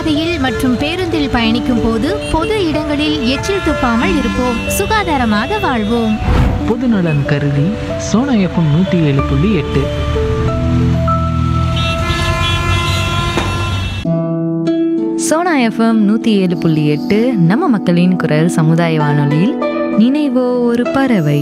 வீதியில் மற்றும் பேருந்தில் பயணிக்கும் போது பொது இடங்களில் எச்சில் துப்பாமல் இருப்போம் சுகாதாரமாக வாழ்வோம் பொதுநலன் கருதி சோனா எஃப்எம் நூற்றி ஏழு புள்ளி எட்டு சோனா எஃப்எம் நூற்றி ஏழு புள்ளி எட்டு நம்ம மக்களின் குரல் சமுதாய வானொலியில் நினைவோ ஒரு பறவை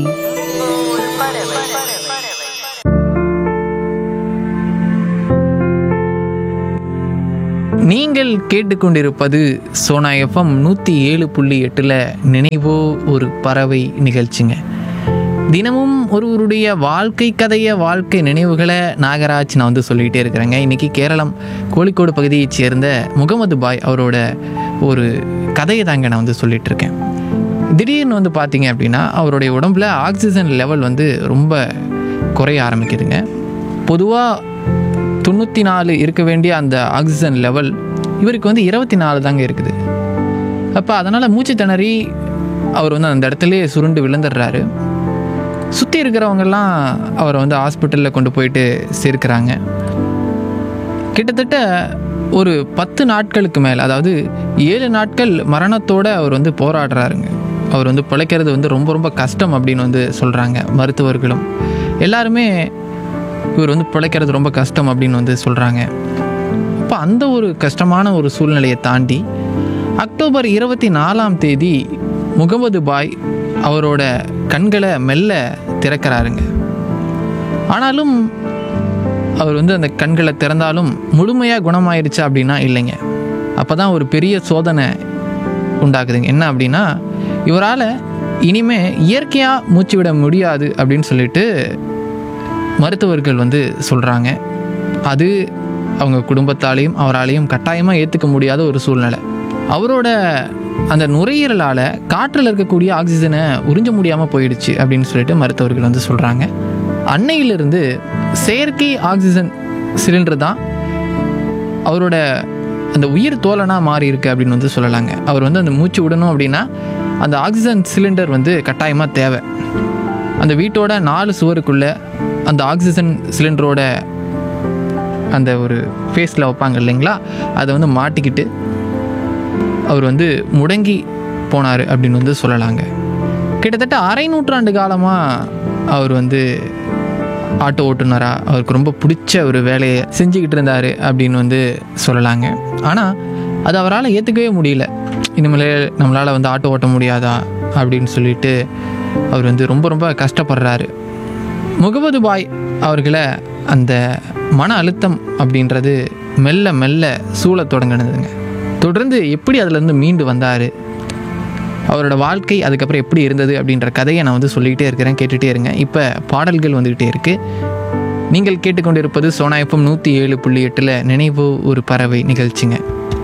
நீங்கள் கேட்டுக்கொண்டிருப்பது சோனா எஃப்எம் நூற்றி ஏழு புள்ளி எட்டில் நினைவோ ஒரு பறவை நிகழ்ச்சிங்க தினமும் ஒருவருடைய வாழ்க்கை கதைய வாழ்க்கை நினைவுகளை நாகராஜ் நான் வந்து சொல்லிகிட்டே இருக்கிறேங்க இன்றைக்கி கேரளம் கோழிக்கோடு பகுதியைச் சேர்ந்த முகமது பாய் அவரோட ஒரு கதையை தாங்க நான் வந்து சொல்லிட்டு இருக்கேன் திடீர்னு வந்து பார்த்தீங்க அப்படின்னா அவருடைய உடம்புல ஆக்சிஜன் லெவல் வந்து ரொம்ப குறைய ஆரம்பிக்குதுங்க பொதுவாக தொண்ணூற்றி நாலு இருக்க வேண்டிய அந்த ஆக்சிஜன் லெவல் இவருக்கு வந்து இருபத்தி நாலு தாங்க இருக்குது அப்போ அதனால் மூச்சு திணறி அவர் வந்து அந்த இடத்துலயே சுருண்டு விழுந்துடுறாரு சுற்றி இருக்கிறவங்கெல்லாம் அவரை வந்து ஹாஸ்பிட்டலில் கொண்டு போயிட்டு சேர்க்குறாங்க கிட்டத்தட்ட ஒரு பத்து நாட்களுக்கு மேலே அதாவது ஏழு நாட்கள் மரணத்தோடு அவர் வந்து போராடுறாருங்க அவர் வந்து பிழைக்கிறது வந்து ரொம்ப ரொம்ப கஷ்டம் அப்படின்னு வந்து சொல்கிறாங்க மருத்துவர்களும் எல்லாருமே இவர் வந்து பிழைக்கிறது ரொம்ப கஷ்டம் அப்படின்னு வந்து சொல்கிறாங்க அப்போ அந்த ஒரு கஷ்டமான ஒரு சூழ்நிலையை தாண்டி அக்டோபர் இருபத்தி நாலாம் தேதி முகமது பாய் அவரோட கண்களை மெல்ல திறக்கிறாருங்க ஆனாலும் அவர் வந்து அந்த கண்களை திறந்தாலும் முழுமையாக குணமாயிருச்சா அப்படின்னா இல்லைங்க அப்போ தான் ஒரு பெரிய சோதனை உண்டாக்குதுங்க என்ன அப்படின்னா இவரால் இனிமே இயற்கையாக மூச்சு விட முடியாது அப்படின்னு சொல்லிட்டு மருத்துவர்கள் வந்து சொல்கிறாங்க அது அவங்க குடும்பத்தாலையும் அவராலையும் கட்டாயமாக ஏற்றுக்க முடியாத ஒரு சூழ்நிலை அவரோட அந்த நுரையீரலால் காற்றில் இருக்கக்கூடிய ஆக்சிஜனை உறிஞ்ச முடியாமல் போயிடுச்சு அப்படின்னு சொல்லிட்டு மருத்துவர்கள் வந்து சொல்கிறாங்க அன்னையிலிருந்து செயற்கை ஆக்சிஜன் சிலிண்டர் தான் அவரோட அந்த உயிர் தோழனாக மாறி இருக்கு அப்படின்னு வந்து சொல்லலாங்க அவர் வந்து அந்த மூச்சு விடணும் அப்படின்னா அந்த ஆக்சிஜன் சிலிண்டர் வந்து கட்டாயமாக தேவை அந்த வீட்டோட நாலு சுவருக்குள்ளே அந்த ஆக்சிஜன் சிலிண்டரோட அந்த ஒரு ஃபேஸில் வைப்பாங்க இல்லைங்களா அதை வந்து மாட்டிக்கிட்டு அவர் வந்து முடங்கி போனார் அப்படின்னு வந்து சொல்லலாங்க கிட்டத்தட்ட அரை நூற்றாண்டு காலமாக அவர் வந்து ஆட்டோ ஓட்டுநராக அவருக்கு ரொம்ப பிடிச்ச ஒரு வேலையை செஞ்சுக்கிட்டு இருந்தார் அப்படின்னு வந்து சொல்லலாங்க ஆனால் அது அவரால் ஏற்றுக்கவே முடியல இனிமேல் நம்மளால் வந்து ஆட்டோ ஓட்ட முடியாதா அப்படின்னு சொல்லிட்டு அவர் வந்து ரொம்ப ரொம்ப கஷ்டப்படுறாரு முகமது பாய் அவர்களை அந்த மன அழுத்தம் அப்படின்றது மெல்ல மெல்ல சூழத் தொடங்கினதுங்க தொடர்ந்து எப்படி அதுலேருந்து மீண்டு வந்தார் அவரோட வாழ்க்கை அதுக்கப்புறம் எப்படி இருந்தது அப்படின்ற கதையை நான் வந்து சொல்லிக்கிட்டே இருக்கிறேன் கேட்டுகிட்டே இருங்க இப்போ பாடல்கள் வந்துக்கிட்டே இருக்குது நீங்கள் கேட்டுக்கொண்டிருப்பது சோனா எஃப்எம் நூற்றி ஏழு புள்ளி எட்டில் நினைவு ஒரு பறவை நிகழ்ச்சிங்க